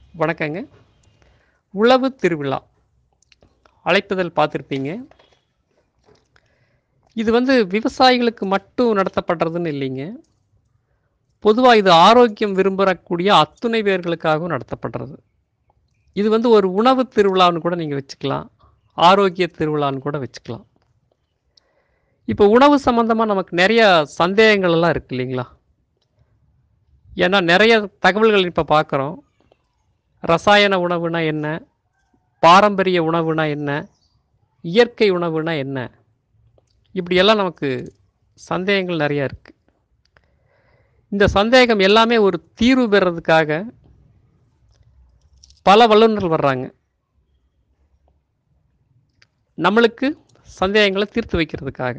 வணக்கங்க உழவு திருவிழா அழைப்புதல் பார்த்துருப்பீங்க இது வந்து விவசாயிகளுக்கு மட்டும் நடத்தப்படுறதுன்னு இல்லைங்க பொதுவாக இது ஆரோக்கியம் விரும்பக்கூடிய அத்துணை பேர்களுக்காகவும் நடத்தப்படுறது இது வந்து ஒரு உணவு திருவிழான்னு கூட நீங்கள் வச்சுக்கலாம் ஆரோக்கிய திருவிழான்னு கூட வச்சுக்கலாம் இப்போ உணவு சம்மந்தமாக நமக்கு நிறைய சந்தேகங்கள் எல்லாம் இருக்கு இல்லைங்களா ஏன்னா நிறைய தகவல்கள் இப்போ பார்க்குறோம் ரசாயன உணவுனா என்ன பாரம்பரிய உணவுனா என்ன இயற்கை உணவுனா என்ன இப்படியெல்லாம் நமக்கு சந்தேகங்கள் நிறையா இருக்குது இந்த சந்தேகம் எல்லாமே ஒரு தீர்வு பெறதுக்காக பல வல்லுநர்கள் வர்றாங்க நம்மளுக்கு சந்தேகங்களை தீர்த்து வைக்கிறதுக்காக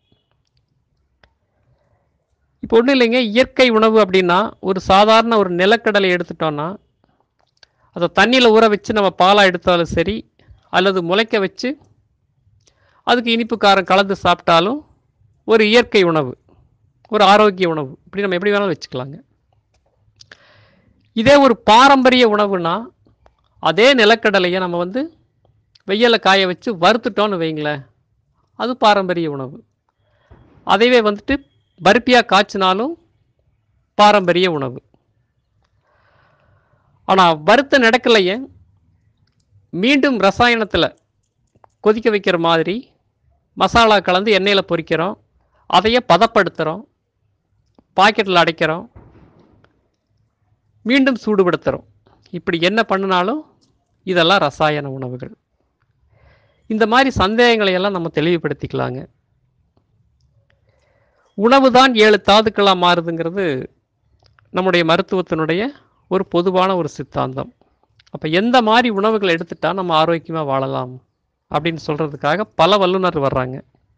இப்போ ஒன்றும் இல்லைங்க இயற்கை உணவு அப்படின்னா ஒரு சாதாரண ஒரு நிலக்கடலை எடுத்துட்டோன்னா அதை தண்ணியில் ஊற வச்சு நம்ம பாலாக எடுத்தாலும் சரி அல்லது முளைக்க வச்சு அதுக்கு இனிப்பு காரம் கலந்து சாப்பிட்டாலும் ஒரு இயற்கை உணவு ஒரு ஆரோக்கிய உணவு இப்படி நம்ம எப்படி வேணாலும் வச்சுக்கலாங்க இதே ஒரு பாரம்பரிய உணவுனா அதே நிலக்கடலையை நம்ம வந்து வெயிலில் காய வச்சு வறுத்துட்டோன்னு வைங்களேன் அது பாரம்பரிய உணவு அதைவே வந்துட்டு பருப்பியாக காய்ச்சினாலும் பாரம்பரிய உணவு ஆனால் வறுத்த நடக்கலையே மீண்டும் ரசாயனத்தில் கொதிக்க வைக்கிற மாதிரி மசாலா கலந்து எண்ணெயில் பொரிக்கிறோம் அதையே பதப்படுத்துகிறோம் பாக்கெட்டில் அடைக்கிறோம் மீண்டும் சூடுபடுத்துகிறோம் இப்படி என்ன பண்ணினாலும் இதெல்லாம் ரசாயன உணவுகள் இந்த மாதிரி சந்தேகங்களை எல்லாம் நம்ம தெளிவுபடுத்திக்கலாங்க உணவு தான் ஏழு தாதுக்களாக மாறுதுங்கிறது நம்முடைய மருத்துவத்தினுடைய ஒரு பொதுவான ஒரு சித்தாந்தம் அப்போ எந்த மாதிரி உணவுகளை எடுத்துட்டா நம்ம ஆரோக்கியமாக வாழலாம் அப்படின்னு சொல்கிறதுக்காக பல வல்லுநர் வர்றாங்க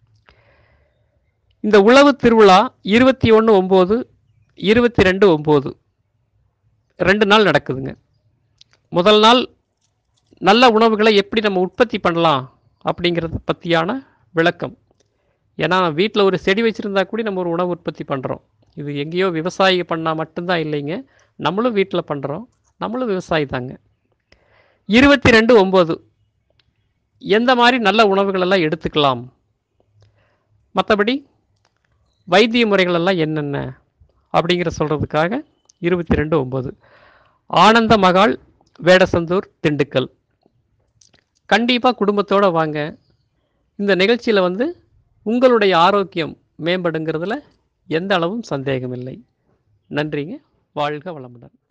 இந்த உழவு திருவிழா இருபத்தி ஒன்று ஒம்பது இருபத்தி ரெண்டு ஒம்பது ரெண்டு நாள் நடக்குதுங்க முதல் நாள் நல்ல உணவுகளை எப்படி நம்ம உற்பத்தி பண்ணலாம் அப்படிங்கிறத பற்றியான விளக்கம் ஏன்னா வீட்டில் ஒரு செடி வச்சுருந்தா கூட நம்ம ஒரு உணவு உற்பத்தி பண்ணுறோம் இது எங்கேயோ விவசாயி பண்ணால் மட்டும்தான் இல்லைங்க நம்மளும் வீட்டில் பண்ணுறோம் நம்மளும் விவசாயி தாங்க இருபத்தி ரெண்டு ஒம்பது எந்த மாதிரி நல்ல உணவுகளெல்லாம் எடுத்துக்கலாம் மற்றபடி வைத்திய முறைகளெல்லாம் என்னென்ன அப்படிங்கிற சொல்கிறதுக்காக இருபத்தி ரெண்டு ஒம்பது ஆனந்த மகால் வேடசந்தூர் திண்டுக்கல் கண்டிப்பாக குடும்பத்தோடு வாங்க இந்த நிகழ்ச்சியில் வந்து உங்களுடைய ஆரோக்கியம் மேம்படுங்கிறதுல எந்த அளவும் சந்தேகம் இல்லை நன்றிங்க வாழ்க வளமுடன்